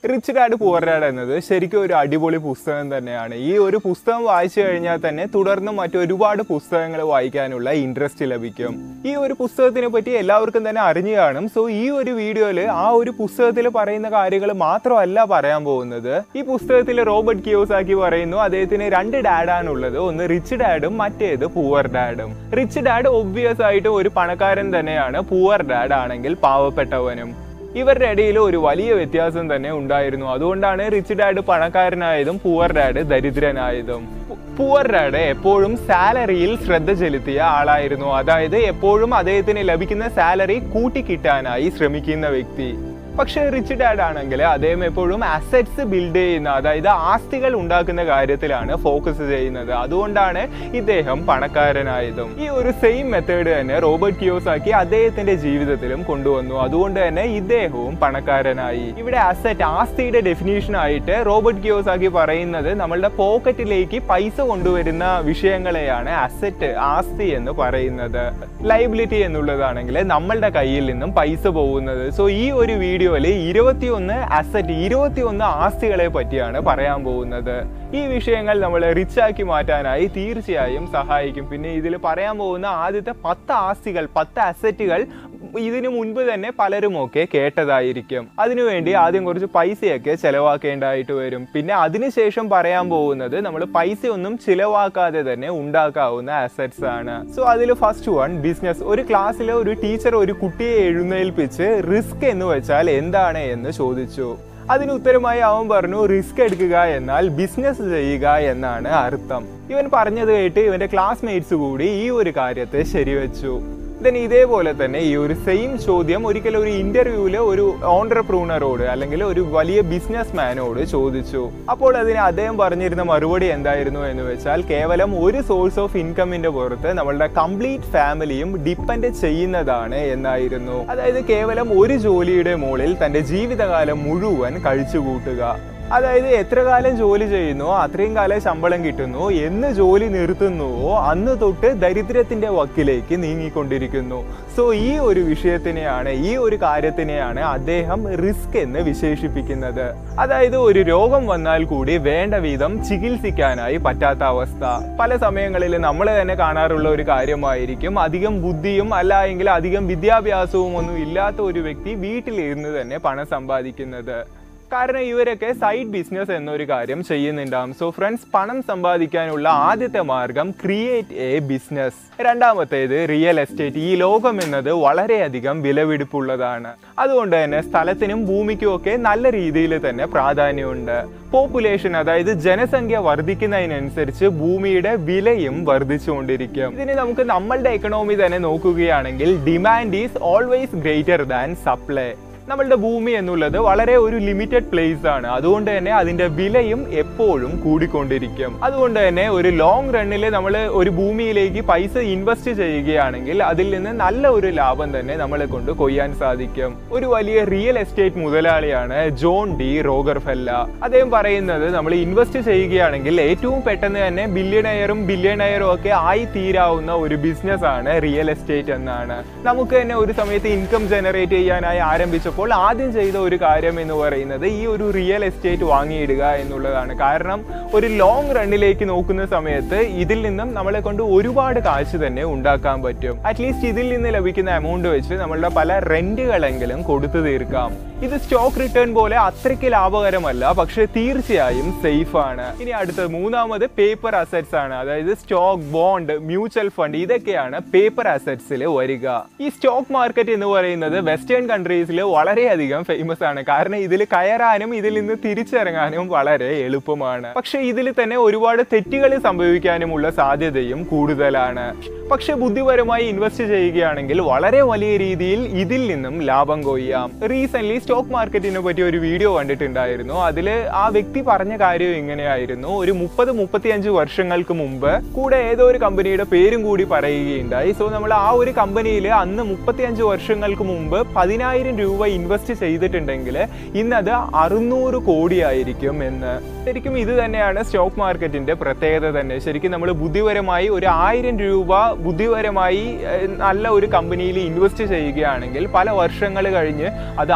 rich dad poor dad എന്നത് ശരിക്കും ഒരു അടിപൊളി പുസ്തകം തന്നെയാണ് ഈ ഒരു പുസ്തകം വായിച്ചു കഴിഞ്ഞാൽ തന്നെ തുടർന്ന് മറ്റൊരുപാട് പുസ്തകങ്ങൾ വായിക്കാനുള്ള ഇൻട്രസ്റ്റ് ലഭിക്കും ഈ ഒരു പുസ്തകത്തിനെ പറ്റി എല്ലാവർക്കും തന്നെ അറിഞ്ഞു കാണും സോ ഈ ഒരു വീഡിയോയിൽ ആ ഒരു പുസ്തകത്തിൽ പറയുന്ന കാര്യങ്ങൾ മാത്രമല്ല പറയാൻ പോകുന്നത് ഈ പുസ്തകത്തിൽ റോബർട്ട് കിയോസാക്കി പറയുന്നു അദ്ദേഹത്തിന് രണ്ട് ഡാഡാണുള്ളത് ഒന്ന് റിച്ച് ഡാഡും മറ്റേത് പുവർ ഡാഡും റിച്ച് ഡാഡ് ഒബ്വിയസ് ആയിട്ട് ഒരു പണക്കാരൻ തന്നെയാണ് പുവർ ഡാഡ് ആണെങ്കിൽ പാവപ്പെട്ടവനും ഇവരുടെ ഇടയിൽ ഒരു വലിയ വ്യത്യാസം തന്നെ ഉണ്ടായിരുന്നു അതുകൊണ്ടാണ് റിച്ച് ഡാഡ് പണക്കാരനായതും പുവർ ഡാഡ് ദരിദ്രനായതും പുവർ ഡാഡ് എപ്പോഴും സാലറിയിൽ ശ്രദ്ധ ചെലുത്തിയ ആളായിരുന്നു അതായത് എപ്പോഴും അദ്ദേഹത്തിന് ലഭിക്കുന്ന സാലറി കൂട്ടിക്കിട്ടാനായി ശ്രമിക്കുന്ന വ്യക്തി പക്ഷേ റിച്ച് ഡാഡ് ആണെങ്കിൽ അദ്ദേഹം എപ്പോഴും അസറ്റ്സ് ബിൽഡ് ചെയ്യുന്ന അതായത് ആസ്തികൾ ഉണ്ടാക്കുന്ന കാര്യത്തിലാണ് ഫോക്കസ് ചെയ്യുന്നത് അതുകൊണ്ടാണ് ഇദ്ദേഹം പണക്കാരനായതും ഈ ഒരു സെയിം മെത്തേഡ് തന്നെ റോബർട്ട് കിയോസാക്കി അദ്ദേഹത്തിന്റെ ജീവിതത്തിലും കൊണ്ടുവന്നു അതുകൊണ്ട് തന്നെ ഇദ്ദേഹവും പണക്കാരനായി ഇവിടെ അസറ്റ് ആസ്തിയുടെ ഡെഫിനേഷൻ ആയിട്ട് റോബർട്ട് കിയോസാക്കി പറയുന്നത് നമ്മളുടെ പോക്കറ്റിലേക്ക് പൈസ കൊണ്ടുവരുന്ന വിഷയങ്ങളെയാണ് അസറ്റ് ആസ്തി എന്ന് പറയുന്നത് ലൈബിലിറ്റി എന്നുള്ളതാണെങ്കിൽ നമ്മളുടെ കയ്യിൽ നിന്നും പൈസ പോകുന്നത് സോ ഈ ഒരു വീഡിയോയിൽ ഇരുപത്തിയൊന്ന് അസറ്റ് ഇരുപത്തിയൊന്ന് ആസ്തികളെ പറ്റിയാണ് പറയാൻ പോകുന്നത് ഈ വിഷയങ്ങൾ നമ്മൾ റിച്ച് ആക്കി മാറ്റാനായി തീർച്ചയായും സഹായിക്കും പിന്നെ ഇതിൽ പറയാൻ പോകുന്ന ആദ്യത്തെ പത്ത് ആസ്തികൾ പത്ത് അസറ്റുകൾ ഇതിനു മുൻപ് തന്നെ പലരുമൊക്കെ കേട്ടതായിരിക്കും അതിനുവേണ്ടി ആദ്യം കുറച്ച് പൈസയൊക്കെ ചെലവാക്കേണ്ടതായിട്ട് വരും പിന്നെ അതിനുശേഷം പറയാൻ പോകുന്നത് നമ്മൾ പൈസയൊന്നും ചിലവാക്കാതെ തന്നെ ഉണ്ടാക്കാവുന്ന അസറ്റ്സ് ആണ് സോ അതിൽ ഫസ്റ്റ് വൺ ബിസിനസ് ഒരു ക്ലാസ്സിലെ ഒരു ടീച്ചർ ഒരു കുട്ടിയെ എഴുന്നേൽപ്പിച്ച് റിസ്ക് എന്ന് വെച്ചാൽ എന്താണ് എന്ന് ചോദിച്ചു അതിന് ഉത്തരമായി അവൻ പറഞ്ഞു റിസ്ക് എടുക്കുക എന്നാൽ ബിസിനസ് ചെയ്യുക എന്നാണ് അർത്ഥം ഇവൻ പറഞ്ഞത് കേട്ട് ഇവന്റെ ക്ലാസ്മേറ്റ്സ് കൂടി ഈ ഒരു കാര്യത്തെ ശരിവെച്ചു ദെൻ ഇതേപോലെ തന്നെ ഈ ഒരു സെയിം ചോദ്യം ഒരിക്കലും ഒരു ഇന്റർവ്യൂവിൽ ഒരു ഓണ്ടർപ്രൂണറോട് അല്ലെങ്കിൽ ഒരു വലിയ ബിസിനസ് മാനോട് ചോദിച്ചു അപ്പോൾ അതിന് അദ്ദേഹം പറഞ്ഞിരുന്ന മറുപടി എന്തായിരുന്നു എന്ന് വെച്ചാൽ കേവലം ഒരു സോഴ്സ് ഓഫ് ഇൻകമിന്റെ പുറത്ത് നമ്മളുടെ കംപ്ലീറ്റ് ഫാമിലിയും ഡിപ്പെൻഡ് ചെയ്യുന്നതാണ് എന്നായിരുന്നു അതായത് കേവലം ഒരു ജോലിയുടെ മുകളിൽ തന്റെ ജീവിതകാലം മുഴുവൻ കഴിച്ചുകൂട്ടുക അതായത് എത്ര കാലം ജോലി ചെയ്യുന്നോ അത്രയും കാലം ശമ്പളം കിട്ടുന്നു എന്ന് ജോലി നിർത്തുന്നുവോ അന്ന് തൊട്ട് ദരിദ്രത്തിന്റെ വക്കിലേക്ക് നീങ്ങിക്കൊണ്ടിരിക്കുന്നു സോ ഈ ഒരു വിഷയത്തിനെയാണ് ഈ ഒരു കാര്യത്തിനെയാണ് അദ്ദേഹം റിസ്ക് എന്ന് വിശേഷിപ്പിക്കുന്നത് അതായത് ഒരു രോഗം വന്നാൽ കൂടി വേണ്ട വിധം ചികിത്സിക്കാനായി പറ്റാത്ത അവസ്ഥ പല സമയങ്ങളിൽ നമ്മൾ തന്നെ കാണാറുള്ള ഒരു കാര്യമായിരിക്കും അധികം ബുദ്ധിയും അല്ല എങ്കിൽ അധികം വിദ്യാഭ്യാസവും ഒന്നും ഇല്ലാത്ത ഒരു വ്യക്തി വീട്ടിലിരുന്ന് തന്നെ പണം സമ്പാദിക്കുന്നത് കാരണം ഇവരൊക്കെ സൈഡ് ബിസിനസ് എന്നൊരു കാര്യം ചെയ്യുന്നുണ്ടാവും സോ ഫ്രണ്ട്സ് പണം സമ്പാദിക്കാനുള്ള ആദ്യത്തെ മാർഗം ക്രിയേറ്റ് എ ബിസിനസ് രണ്ടാമത്തേത് റിയൽ എസ്റ്റേറ്റ് ഈ ലോകം എന്നത് വളരെയധികം വിലപിടിപ്പുള്ളതാണ് അതുകൊണ്ട് തന്നെ സ്ഥലത്തിനും ഭൂമിക്കും ഒക്കെ നല്ല രീതിയിൽ തന്നെ പ്രാധാന്യമുണ്ട് പോപ്പുലേഷൻ അതായത് ജനസംഖ്യ വർദ്ധിക്കുന്നതിനനുസരിച്ച് ഭൂമിയുടെ വിലയും വർദ്ധിച്ചുകൊണ്ടിരിക്കും ഇതിന് നമുക്ക് നമ്മളുടെ എക്കണോമി തന്നെ നോക്കുകയാണെങ്കിൽ demand is always greater than supply നമ്മളുടെ ഭൂമി എന്നുള്ളത് വളരെ ഒരു ലിമിറ്റഡ് പ്ലേസ് ആണ് അതുകൊണ്ട് തന്നെ അതിന്റെ വിലയും എപ്പോഴും കൂടിക്കൊണ്ടിരിക്കും അതുകൊണ്ട് തന്നെ ഒരു ലോങ് റണ്ണിൽ നമ്മൾ ഒരു ഭൂമിയിലേക്ക് പൈസ ഇൻവെസ്റ്റ് ചെയ്യുകയാണെങ്കിൽ അതിൽ നിന്ന് നല്ല ഒരു ലാഭം തന്നെ നമ്മളെ കൊണ്ട് കൊയ്യാൻ സാധിക്കും ഒരു വലിയ റിയൽ എസ്റ്റേറ്റ് മുതലാളിയാണ് ജോൺ ഡി റോഗർഫെല്ല അദ്ദേഹം പറയുന്നത് നമ്മൾ ഇൻവെസ്റ്റ് ചെയ്യുകയാണെങ്കിൽ ഏറ്റവും പെട്ടെന്ന് തന്നെ ബില്യണയറും ബില്യണയറും ഒക്കെ ആയി തീരാവുന്ന ഒരു ബിസിനസ് ആണ് റിയൽ എസ്റ്റേറ്റ് എന്നാണ് നമുക്ക് തന്നെ ഒരു സമയത്ത് ഇൻകം ജനറേറ്റ് ചെയ്യാനായി ആരംഭിച്ചപ്പോൾ ആദ്യം ചെയ്ത ഒരു കാര്യം എന്ന് പറയുന്നത് ഈ ഒരു റിയൽ എസ്റ്റേറ്റ് വാങ്ങിയിടുക എന്നുള്ളതാണ് കാരണം ഒരു ലോങ് റണ്ണിലേക്ക് നോക്കുന്ന സമയത്ത് ഇതിൽ നിന്നും നമ്മളെ കൊണ്ട് ഒരുപാട് കാശ് തന്നെ ഉണ്ടാക്കാൻ പറ്റും അറ്റ്ലീസ്റ്റ് ഇതിൽ നിന്ന് ലഭിക്കുന്ന എമൗണ്ട് വെച്ച് നമ്മളുടെ പല റെന്റുകളെങ്കിലും കൊടുത്തു തീർക്കാം ഇത് സ്റ്റോക്ക് റിട്ടേൺ പോലെ അത്രയ്ക്ക് ലാഭകരമല്ല പക്ഷെ തീർച്ചയായും സേഫ് ആണ് ഇനി അടുത്തത് മൂന്നാമത് പേപ്പർ അസറ്റ്സ് ആണ് അതായത് സ്റ്റോക്ക് ബോണ്ട് മ്യൂച്വൽ ഫണ്ട് ഇതൊക്കെയാണ് പേപ്പർ അസറ്റ്സിൽ വരിക ഈ സ്റ്റോക്ക് മാർക്കറ്റ് എന്ന് പറയുന്നത് വെസ്റ്റേൺ കൺട്രീസിൽ വളരെയധികം ഫേമസ് ആണ് കാരണം ഇതിൽ കയറാനും ഇതിൽ നിന്ന് തിരിച്ചിറങ്ങാനും വളരെ എളുപ്പമാണ് പക്ഷെ ഇതിൽ തന്നെ ഒരുപാട് തെറ്റുകൾ സംഭവിക്കാനുമുള്ള സാധ്യതയും കൂടുതലാണ് പക്ഷെ ബുദ്ധിപരമായി ഇൻവെസ്റ്റ് ചെയ്യുകയാണെങ്കിൽ വളരെ വലിയ രീതിയിൽ ഇതിൽ നിന്നും ലാഭം കൊയ്യാം റീസെന്റ് സ്റ്റോക്ക് മാർക്കറ്റിനെ പറ്റി ഒരു വീഡിയോ കണ്ടിട്ടുണ്ടായിരുന്നു അതിൽ ആ വ്യക്തി പറഞ്ഞ കാര്യം ഇങ്ങനെയായിരുന്നു ഒരു മുപ്പത് മുപ്പത്തിയഞ്ച് വർഷങ്ങൾക്ക് മുമ്പ് കൂടെ ഏതോ ഒരു കമ്പനിയുടെ പേരും കൂടി പറയുകയുണ്ടായി സോ നമ്മൾ ആ ഒരു കമ്പനിയിൽ അന്ന് മുപ്പത്തിയഞ്ച് വർഷങ്ങൾക്ക് മുമ്പ് പതിനായിരം രൂപ ഇൻവെസ്റ്റ് ചെയ്തിട്ടുണ്ടെങ്കിൽ ഇന്നത് അറുന്നൂറ് കോടിയായിരിക്കും എന്ന് ശരിക്കും ഇത് തന്നെയാണ് സ്റ്റോക്ക് മാർക്കറ്റിന്റെ പ്രത്യേകത തന്നെ ശരിക്കും നമ്മൾ ബുദ്ധിപരമായി ഒരു ആയിരം രൂപ ബുദ്ധിപരമായി ഏഹ്, നല്ല ഒരു കമ്പനിയിൽ ഇൻവെസ്റ്റ് ചെയ്യുകയാണെങ്കിൽ പല വർഷങ്ങൾ കഴിഞ്ഞ് അത് ആറ്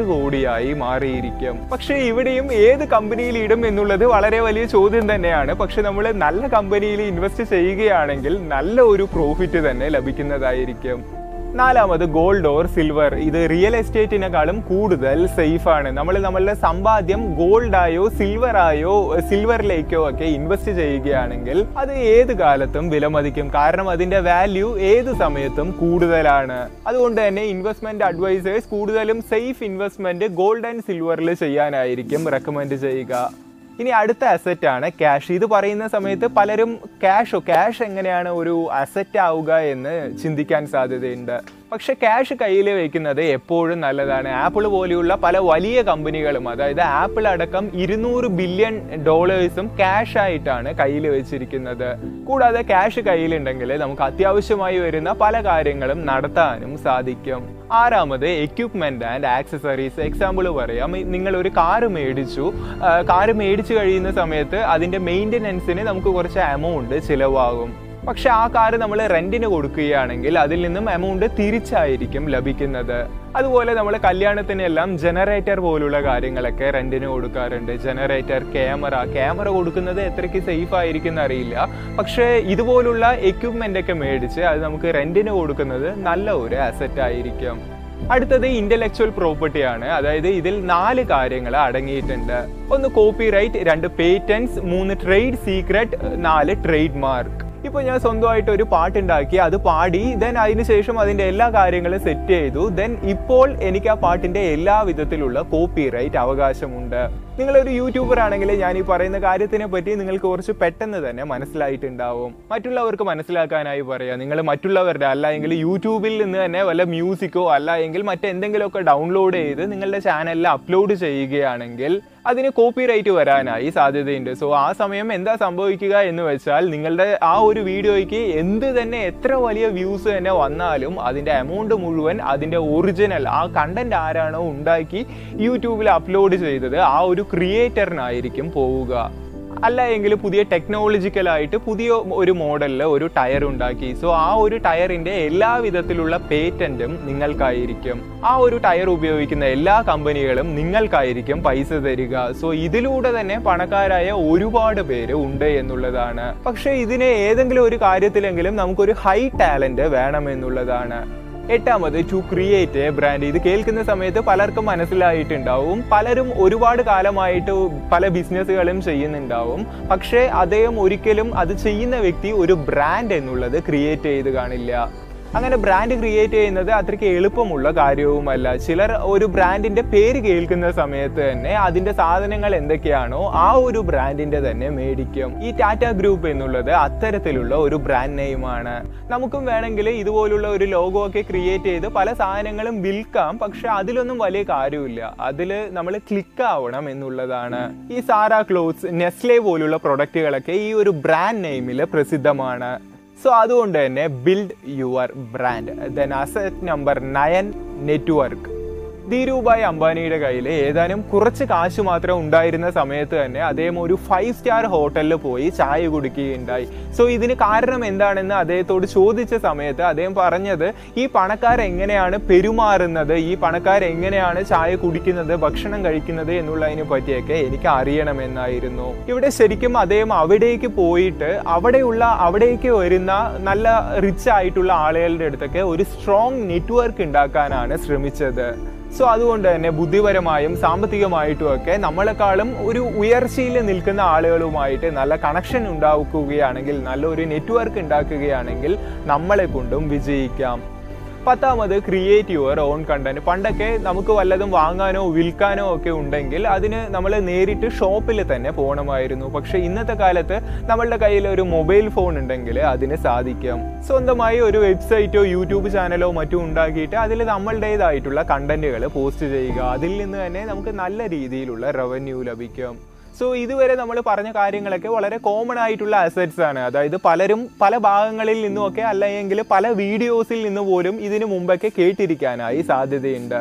കോടിയായി മാറിയിരിക്കും പക്ഷേ ഇവിടെയും ഏത് കമ്പനിയിൽ ഇടും എന്നുള്ളത് വളരെ വലിയ ചോദ്യം തന്നെയാണ് പക്ഷെ നമ്മൾ നല്ല കമ്പനിയിൽ ഇൻവെസ്റ്റ് ചെയ്യുകയാണെങ്കിൽ നല്ല ഒരു പ്രോഫിറ്റ് തന്നെ ലഭിക്കുന്നതായിരിക്കും നാലാമത് ഗോൾഡ് ഓർ സിൽവർ ഇത് റിയൽ എസ്റ്റേറ്റിനെക്കാളും കൂടുതൽ സേഫ് ആണ് നമ്മൾ നമ്മളുടെ സമ്പാദ്യം ഗോൾഡായോ സിൽവർ ആയോ സിൽവറിലേക്കോ ഒക്കെ ഇൻവെസ്റ്റ് ചെയ്യുകയാണെങ്കിൽ അത് ഏത് കാലത്തും വിലമതിക്കും കാരണം അതിന്റെ വാല്യൂ ഏത് സമയത്തും കൂടുതലാണ് അതുകൊണ്ട് തന്നെ ഇൻവെസ്റ്റ്മെന്റ് അഡ്വൈസേഴ്സ് കൂടുതലും സേഫ് ഇൻവെസ്റ്റ്മെന്റ് ഗോൾഡ് ആൻഡ് സിൽവറിൽ ചെയ്യാനായിരിക്കും റെക്കമെൻഡ് ചെയ്യുക ഇനി അടുത്ത അസറ്റ് ആണ് ക്യാഷ് ഇത് പറയുന്ന സമയത്ത് പലരും ക്യാഷോ ക്യാഷ് എങ്ങനെയാണ് ഒരു അസറ്റ് ആവുക എന്ന് ചിന്തിക്കാൻ സാധ്യതയുണ്ട് പക്ഷെ ക്യാഷ് കയ്യിൽ വെക്കുന്നത് എപ്പോഴും നല്ലതാണ് ആപ്പിൾ പോലെയുള്ള പല വലിയ കമ്പനികളും അതായത് ആപ്പിൾ അടക്കം ഇരുന്നൂറ് ബില്യൺ ഡോളേഴ്സും ക്യാഷ് ആയിട്ടാണ് കയ്യിൽ വെച്ചിരിക്കുന്നത് കൂടാതെ ക്യാഷ് കയ്യിലുണ്ടെങ്കിൽ നമുക്ക് അത്യാവശ്യമായി വരുന്ന പല കാര്യങ്ങളും നടത്താനും സാധിക്കും ആറാമത് എക്യുപ്മെന്റ് ആൻഡ് ആക്സസറീസ് എക്സാമ്പിൾ പറയാം നിങ്ങൾ ഒരു കാറ് മേടിച്ചു കാറ് മേടിച്ചു കഴിയുന്ന സമയത്ത് അതിന്റെ മെയിൻ്റനൻസിന് നമുക്ക് കുറച്ച് എമൗണ്ട് ചിലവാകും പക്ഷെ ആ കാറ് നമ്മൾ റെന്റിന് കൊടുക്കുകയാണെങ്കിൽ അതിൽ നിന്നും എമൗണ്ട് തിരിച്ചായിരിക്കും ലഭിക്കുന്നത് അതുപോലെ നമ്മൾ കല്യാണത്തിനെല്ലാം ജനറേറ്റർ പോലുള്ള കാര്യങ്ങളൊക്കെ റെന്റിന് കൊടുക്കാറുണ്ട് ജനറേറ്റർ ക്യാമറ ക്യാമറ കൊടുക്കുന്നത് എത്രയ്ക്ക് സേഫ് ആയിരിക്കും എന്നറിയില്ല പക്ഷേ ഇതുപോലുള്ള എക്യുപ്മെന്റ് ഒക്കെ മേടിച്ച് അത് നമുക്ക് റെന്റിന് കൊടുക്കുന്നത് നല്ല ഒരു അസറ്റ് ആയിരിക്കും അടുത്തത് ഇന്റലക്ച്വൽ പ്രോപ്പർട്ടി ആണ് അതായത് ഇതിൽ നാല് കാര്യങ്ങൾ അടങ്ങിയിട്ടുണ്ട് ഒന്ന് കോപ്പി റൈറ്റ് രണ്ട് പേറ്റൻസ് മൂന്ന് ട്രേഡ് സീക്രട്ട് നാല് ട്രേഡ് മാർക്ക് ഇപ്പൊ ഞാൻ സ്വന്തമായിട്ട് ഒരു പാട്ടുണ്ടാക്കി അത് പാടി ദെൻ അതിനുശേഷം അതിന്റെ എല്ലാ കാര്യങ്ങളും സെറ്റ് ചെയ്തു ദെൻ ഇപ്പോൾ എനിക്ക് ആ പാട്ടിന്റെ എല്ലാ വിധത്തിലുള്ള കോപ്പി റൈറ്റ് അവകാശമുണ്ട് നിങ്ങളൊരു യൂട്യൂബർ ആണെങ്കിൽ ഞാൻ ഈ പറയുന്ന കാര്യത്തിനെ പറ്റി നിങ്ങൾക്ക് കുറച്ച് പെട്ടെന്ന് തന്നെ മനസ്സിലായിട്ടുണ്ടാവും മറ്റുള്ളവർക്ക് മനസ്സിലാക്കാനായി പറയാം നിങ്ങൾ മറ്റുള്ളവരുടെ അല്ല എങ്കിൽ യൂട്യൂബിൽ നിന്ന് തന്നെ വല്ല മ്യൂസിക്കോ അല്ല എങ്കിൽ മറ്റെന്തെങ്കിലുമൊക്കെ ഡൗൺലോഡ് ചെയ്ത് നിങ്ങളുടെ ചാനലിൽ അപ്ലോഡ് ചെയ്യുകയാണെങ്കിൽ അതിന് കോപ്പി റൈറ്റ് വരാനായി സാധ്യതയുണ്ട് സോ ആ സമയം എന്താ സംഭവിക്കുക എന്ന് വെച്ചാൽ നിങ്ങളുടെ ആ ഒരു വീഡിയോയ്ക്ക് എന്ത് തന്നെ എത്ര വലിയ വ്യൂസ് തന്നെ വന്നാലും അതിൻ്റെ എമൗണ്ട് മുഴുവൻ അതിൻ്റെ ഒറിജിനൽ ആ കണ്ടന്റ് ആരാണോ ഉണ്ടാക്കി യൂട്യൂബിൽ അപ്ലോഡ് ചെയ്തത് ആ ഒരു ക്രിയേറ്ററിനായിരിക്കും പോവുക അല്ല എങ്കിൽ പുതിയ ടെക്നോളജിക്കലായിട്ട് പുതിയ ഒരു മോഡലിൽ ഒരു ടയർ ഉണ്ടാക്കി സോ ആ ഒരു ടയറിന്റെ എല്ലാ വിധത്തിലുള്ള പേറ്റന്റും നിങ്ങൾക്കായിരിക്കും ആ ഒരു ടയർ ഉപയോഗിക്കുന്ന എല്ലാ കമ്പനികളും നിങ്ങൾക്കായിരിക്കും പൈസ തരിക സോ ഇതിലൂടെ തന്നെ പണക്കാരായ ഒരുപാട് പേര് ഉണ്ട് എന്നുള്ളതാണ് പക്ഷേ ഇതിന് ഏതെങ്കിലും ഒരു കാര്യത്തിലെങ്കിലും നമുക്കൊരു ഹൈ ടാലന്റ് വേണമെന്നുള്ളതാണ് എട്ടാമത് ടു ക്രിയേറ്റ് എ ബ്രാൻഡ് ഇത് കേൾക്കുന്ന സമയത്ത് പലർക്കും മനസ്സിലായിട്ടുണ്ടാവും പലരും ഒരുപാട് കാലമായിട്ട് പല ബിസിനസ്സുകളും ചെയ്യുന്നുണ്ടാവും പക്ഷേ അദ്ദേഹം ഒരിക്കലും അത് ചെയ്യുന്ന വ്യക്തി ഒരു ബ്രാൻഡ് എന്നുള്ളത് ക്രിയേറ്റ് ചെയ്ത് കാണില്ല അങ്ങനെ ബ്രാൻഡ് ക്രിയേറ്റ് ചെയ്യുന്നത് അത്രയ്ക്ക് എളുപ്പമുള്ള കാര്യവുമല്ല ചിലർ ഒരു ബ്രാൻഡിന്റെ പേര് കേൾക്കുന്ന സമയത്ത് തന്നെ അതിന്റെ സാധനങ്ങൾ എന്തൊക്കെയാണോ ആ ഒരു ബ്രാൻഡിന്റെ തന്നെ മേടിക്കും ഈ ടാറ്റ ഗ്രൂപ്പ് എന്നുള്ളത് അത്തരത്തിലുള്ള ഒരു ബ്രാൻഡ് നെയിമാണ് നമുക്കും വേണമെങ്കിൽ ഇതുപോലുള്ള ഒരു ലോഗോ ഒക്കെ ക്രിയേറ്റ് ചെയ്ത് പല സാധനങ്ങളും വിൽക്കാം പക്ഷെ അതിലൊന്നും വലിയ കാര്യമില്ല അതിൽ നമ്മൾ ക്ലിക്ക് ആവണം എന്നുള്ളതാണ് ഈ സാര ക്ലോത്ത്സ് നെസ്ലെ പോലുള്ള പ്രൊഡക്റ്റുകളൊക്കെ ഈ ഒരു ബ്രാൻഡ് നെയിമിൽ പ്രസിദ്ധമാണ് സോ അതുകൊണ്ട് തന്നെ build your brand then asset number nine network Dhirubhai അംബാനിയുടെ കയ്യിൽ ഏതാനും കുറച്ച് കാശ് മാത്രം ഉണ്ടായിരുന്ന സമയത്ത് തന്നെ അദ്ദേഹം ഒരു ഫൈവ് സ്റ്റാർ ഹോട്ടലിൽ പോയി ചായ കുടിക്കുകയുണ്ടായി സോ ഇതിന് കാരണം എന്താണെന്ന് അദ്ദേഹത്തോട് ചോദിച്ച സമയത്ത് അദ്ദേഹം പറഞ്ഞത് ഈ പണക്കാർ എങ്ങനെയാണ് പെരുമാറുന്നത് ഈ പണക്കാർ എങ്ങനെയാണ് ചായ കുടിക്കുന്നത് ഭക്ഷണം കഴിക്കുന്നത് എന്നുള്ളതിനെ പറ്റിയൊക്കെ എനിക്ക് അറിയണമെന്നായിരുന്നു ഇവിടെ ശരിക്കും അദ്ദേഹം അവിടേക്ക് പോയിട്ട് അവിടെയുള്ള അവിടേക്ക് വരുന്ന നല്ല റിച്ച് ആയിട്ടുള്ള ആളുകളുടെ അടുത്തൊക്കെ ഒരു സ്ട്രോങ് നെറ്റ്വർക്ക് ഉണ്ടാക്കാനാണ് ശ്രമിച്ചത് സോ അതുകൊണ്ട് തന്നെ ബുദ്ധിപരമായും സാമ്പത്തികമായിട്ടും ഒക്കെ നമ്മളെക്കാളും ഒരു ഉയർച്ചയിൽ നിൽക്കുന്ന ആളുകളുമായിട്ട് നല്ല കണക്ഷൻ ഉണ്ടാക്കുകയാണെങ്കിൽ നല്ലൊരു നെറ്റ്വർക്ക് ഉണ്ടാക്കുകയാണെങ്കിൽ നമ്മളെ കൊണ്ടും വിജയിക്കാം പത്താമത് ക്രിയേറ്റ് യുവർ ഓൺ കണ്ടന്റ് പണ്ടൊക്കെ നമുക്ക് വല്ലതും വാങ്ങാനോ വിൽക്കാനോ ഒക്കെ ഉണ്ടെങ്കിൽ അതിന് നമ്മൾ നേരിട്ട് ഷോപ്പിൽ തന്നെ പോകണമായിരുന്നു പക്ഷെ ഇന്നത്തെ കാലത്ത് നമ്മളുടെ കയ്യിൽ ഒരു മൊബൈൽ ഫോൺ ഉണ്ടെങ്കിൽ അതിന് സാധിക്കാം സ്വന്തമായി ഒരു വെബ്സൈറ്റോ യൂട്യൂബ് ചാനലോ മറ്റോ ഉണ്ടാക്കിയിട്ട് അതിൽ നമ്മളുടേതായിട്ടുള്ള കണ്ടന്റുകൾ പോസ്റ്റ് ചെയ്യുക അതിൽ നിന്ന് തന്നെ നമുക്ക് നല്ല രീതിയിലുള്ള റവന്യൂ ലഭിക്കും സോ ഇതുവരെ നമ്മൾ പറഞ്ഞ കാര്യങ്ങളൊക്കെ വളരെ കോമൺ ആയിട്ടുള്ള അസറ്റ്സ് ആണ് അതായത് പലരും പല ഭാഗങ്ങളിൽ നിന്നുമൊക്കെ അല്ലെങ്കിൽ പല വീഡിയോസിൽ നിന്ന് പോലും ഇതിനു മുമ്പൊക്കെ കേട്ടിരിക്കാനായി സാധ്യതയുണ്ട്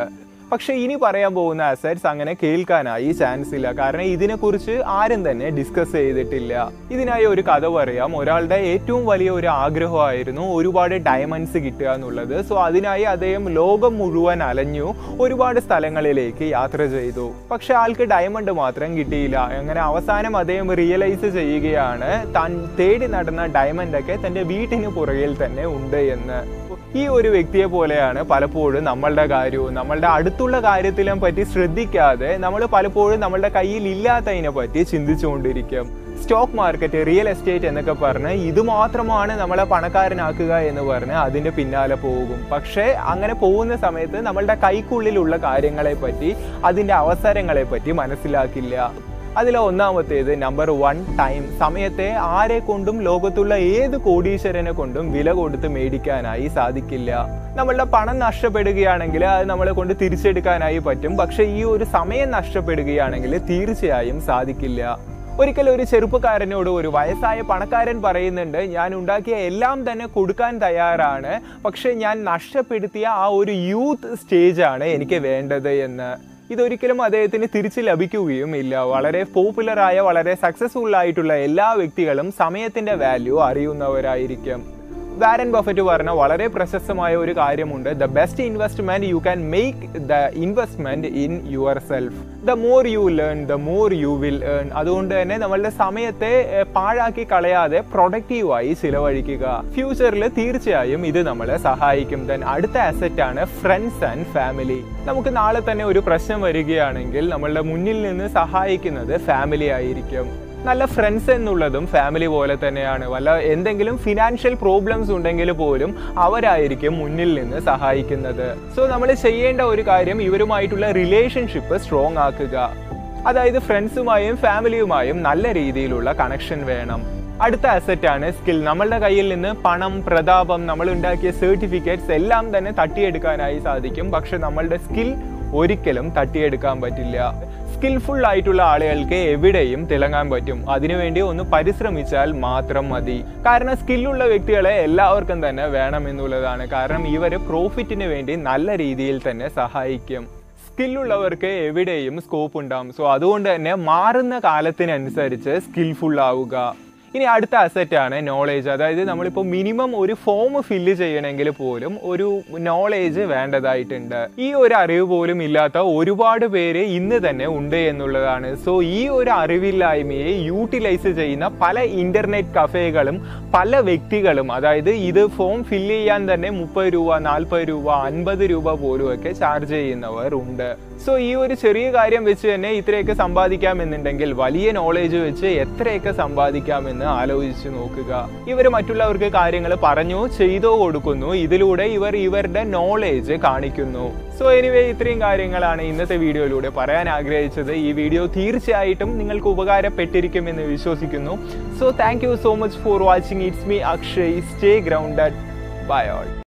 പക്ഷെ ഇനി പറയാൻ പോകുന്ന അസറ്റ്സ് അങ്ങനെ കേൾക്കാനായി ചാൻസ് ഇല്ല കാരണം ഇതിനെക്കുറിച്ച് ആരും തന്നെ ഡിസ്കസ് ചെയ്തിട്ടില്ല ഇതിനായി ഒരു കഥ പറയാം ഒരാളുടെ ഏറ്റവും വലിയ ഒരു ആഗ്രഹമായിരുന്നു ഒരുപാട് ഡയമണ്ട്സ് കിട്ടുക എന്നുള്ളത് സോ അതിനായി അദ്ദേഹം ലോകം മുഴുവൻ അലഞ്ഞു ഒരുപാട് സ്ഥലങ്ങളിലേക്ക് യാത്ര ചെയ്തു പക്ഷെ ആൾക്ക് ഡയമണ്ട് മാത്രം കിട്ടിയില്ല അങ്ങനെ അവസാനം അദ്ദേഹം റിയലൈസ് ചെയ്യുകയാണ് താൻ തേടി നടന്ന ഡയമണ്ട് ഒക്കെ തന്റെ വീട്ടിന് പുറകിൽ തന്നെ ഉണ്ട് എന്ന് ഈ ഒരു വ്യക്തിയെ പോലെയാണ് പലപ്പോഴും നമ്മളുടെ കാര്യവും നമ്മളുടെ അടുത്തുള്ള കാര്യത്തിലും പറ്റി ശ്രദ്ധിക്കാതെ നമ്മൾ പലപ്പോഴും നമ്മളുടെ കയ്യിൽ ഇല്ലാത്തതിനെ പറ്റി ചിന്തിച്ചുകൊണ്ടിരിക്കും സ്റ്റോക്ക് മാർക്കറ്റ് റിയൽ എസ്റ്റേറ്റ് എന്നൊക്കെ പറഞ്ഞ് ഇത് മാത്രമാണ് നമ്മളെ പണക്കാരനാക്കുക എന്ന് പറഞ്ഞ് അതിൻ്റെ പിന്നാലെ പോകും പക്ഷേ അങ്ങനെ പോകുന്ന സമയത്ത് നമ്മളുടെ കൈക്കുള്ളിലുള്ള കാര്യങ്ങളെ പറ്റി അതിൻ്റെ അവസരങ്ങളെ പറ്റി മനസ്സിലാക്കില്ല അതിൽ ഒന്നാമത്തേത് നമ്പർ വൺ ടൈം സമയത്തെ ആരെ കൊണ്ടും ലോകത്തുള്ള ഏത് കോടീശ്വരനെ കൊണ്ടും വില കൊടുത്ത് മേടിക്കാനായി സാധിക്കില്ല നമ്മളുടെ പണം നഷ്ടപ്പെടുകയാണെങ്കിൽ അത് നമ്മളെ കൊണ്ട് തിരിച്ചെടുക്കാനായി പറ്റും പക്ഷെ ഈ ഒരു സമയം നഷ്ടപ്പെടുകയാണെങ്കിൽ തീർച്ചയായും സാധിക്കില്ല ഒരിക്കൽ ഒരു ചെറുപ്പക്കാരനോട് ഒരു വയസ്സായ പണക്കാരൻ പറയുന്നുണ്ട് ഞാൻ ഉണ്ടാക്കിയ എല്ലാം തന്നെ കൊടുക്കാൻ തയ്യാറാണ് പക്ഷെ ഞാൻ നഷ്ടപ്പെടുത്തിയ ആ ഒരു യൂത്ത് സ്റ്റേജാണ് എനിക്ക് വേണ്ടത് എന്ന് ഇതൊരിക്കലും അദ്ദേഹത്തിന് തിരിച്ച് ലഭിക്കുകയും ഇല്ല വളരെ പോപ്പുലറായ വളരെ സക്സസ്ഫുൾ ആയിട്ടുള്ള എല്ലാ വ്യക്തികളും സമയത്തിന്റെ വാല്യൂ അറിയുന്നവരായിരിക്കും വാരൻ ബഫറ്റ് പറഞ്ഞ വളരെ പ്രശസ്തമായ ഒരു കാര്യമുണ്ട് the best investment you can make the investment in yourself the more you learn the more you will earn അതുകൊണ്ട് തന്നെ നമ്മളുടെ സമയത്തെ ഏർ, പാഴാക്കി കളയാതെ പ്രൊഡക്റ്റീവായി ചിലവഴിക്കുക ഫ്യൂച്ചറിൽ തീർച്ചയായും ഇത് നമ്മളെ സഹായിക്കും ദെൻ അടുത്ത അസറ്റ് ആണ് ഫ്രണ്ട്സ് ആൻഡ് ഫാമിലി നമുക്ക് നാളെ തന്നെ ഒരു പ്രശ്നം വരികയാണെങ്കിൽ നമ്മളുടെ മുന്നിൽ നിന്ന് സഹായിക്കുന്നത് ഫാമിലി ആയിരിക്കും നല്ല ഫ്രണ്ട്സ് എന്നുള്ളതും ഫാമിലി പോലെ തന്നെയാണ് വല്ല എന്തെങ്കിലും ഫിനാൻഷ്യൽ പ്രോബ്ലംസ് ഉണ്ടെങ്കിൽ പോലും അവരായിരിക്കും മുന്നിൽ നിന്ന് സഹായിക്കുന്നത് സോ നമ്മൾ ചെയ്യേണ്ട ഒരു കാര്യം ഇവരുമായിട്ടുള്ള റിലേഷൻഷിപ്പ് സ്ട്രോങ് ആക്കുക അതായത് ഫ്രണ്ട്സുമായും ഫാമിലിയുമായും നല്ല രീതിയിലുള്ള കണക്ഷൻ വേണം അടുത്ത അസറ്റ് ആണ് സ്കിൽ നമ്മളുടെ കയ്യിൽ നിന്ന് പണം പ്രതാപം നമ്മൾ ഉണ്ടാക്കിയ സർട്ടിഫിക്കറ്റ്സ് എല്ലാം തന്നെ തട്ടിയെടുക്കാനായി സാധിക്കും പക്ഷെ നമ്മളുടെ സ്കിൽ ഒരിക്കലും തട്ടിയെടുക്കാൻ പറ്റില്ല സ്കിൽഫുൾ ആയിട്ടുള്ള ആളുകൾക്ക് എവിടെയും തിളങ്ങാൻ പറ്റും അതിനുവേണ്ടി ഒന്ന് പരിശ്രമിച്ചാൽ മാത്രം മതി കാരണം സ്കില്ലുള്ള വ്യക്തികളെ എല്ലാവർക്കും തന്നെ വേണമെന്നുള്ളതാണ് കാരണം ഇവർ പ്രോഫിറ്റിന് വേണ്ടി നല്ല രീതിയിൽ തന്നെ സഹായിക്കും സ്കില്ലുള്ളവർക്ക് എവിടെയും സ്കോപ്പ് ഉണ്ടാവും സോ അതുകൊണ്ട് തന്നെ മാറുന്ന കാലത്തിനനുസരിച്ച് സ്കിൽഫുൾ ആവുക ഇനി അടുത്ത അസറ്റ് ആണ് നോളേജ് അതായത് നമ്മളിപ്പോൾ മിനിമം ഒരു ഫോം ഫില്ല് ചെയ്യണമെങ്കിൽ പോലും ഒരു നോളേജ് വേണ്ടതായിട്ടുണ്ട് ഈ ഒരു അറിവ് പോലും ഇല്ലാത്ത ഒരുപാട് പേര് ഇന്ന് തന്നെ ഉണ്ട് എന്നുള്ളതാണ് സോ ഈ ഒരു അറിവില്ലായ്മയെ യൂട്ടിലൈസ് ചെയ്യുന്ന പല ഇന്റർനെറ്റ് കഫേകളും പല വ്യക്തികളും അതായത് ഇത് ഫോം ഫില്ല് ചെയ്യാൻ തന്നെ മുപ്പത് രൂപ നാൽപ്പത് രൂപ അൻപത് രൂപ പോലും ഒക്കെ ചാർജ് ചെയ്യുന്നവർ ഉണ്ട് സോ ഈ ഒരു ചെറിയ കാര്യം വെച്ച് തന്നെ ഇത്രയൊക്കെ സമ്പാദിക്കാമെന്നുണ്ടെങ്കിൽ വലിയ നോളേജ് വെച്ച് എത്രയൊക്കെ സമ്പാദിക്കാമെന്ന് ആലോചിച്ച് നോക്കുക ഇവർ മറ്റുള്ളവർക്ക് കാര്യങ്ങൾ പറഞ്ഞോ ചെയ്തോ കൊടുക്കുന്നു ഇതിലൂടെ ഇവർ ഇവരുടെ നോളേജ് കാണിക്കുന്നു സോ എനിവേ ഇത്രയും കാര്യങ്ങളാണ് ഇന്നത്തെ വീഡിയോയിലൂടെ പറയാൻ ആഗ്രഹിച്ചത് ഈ വീഡിയോ തീർച്ചയായിട്ടും നിങ്ങൾക്ക് ഉപകാരപ്പെട്ടിരിക്കുമെന്ന് വിശ്വസിക്കുന്നു so thank you so much for watching it's me Akshay stay grounded bye all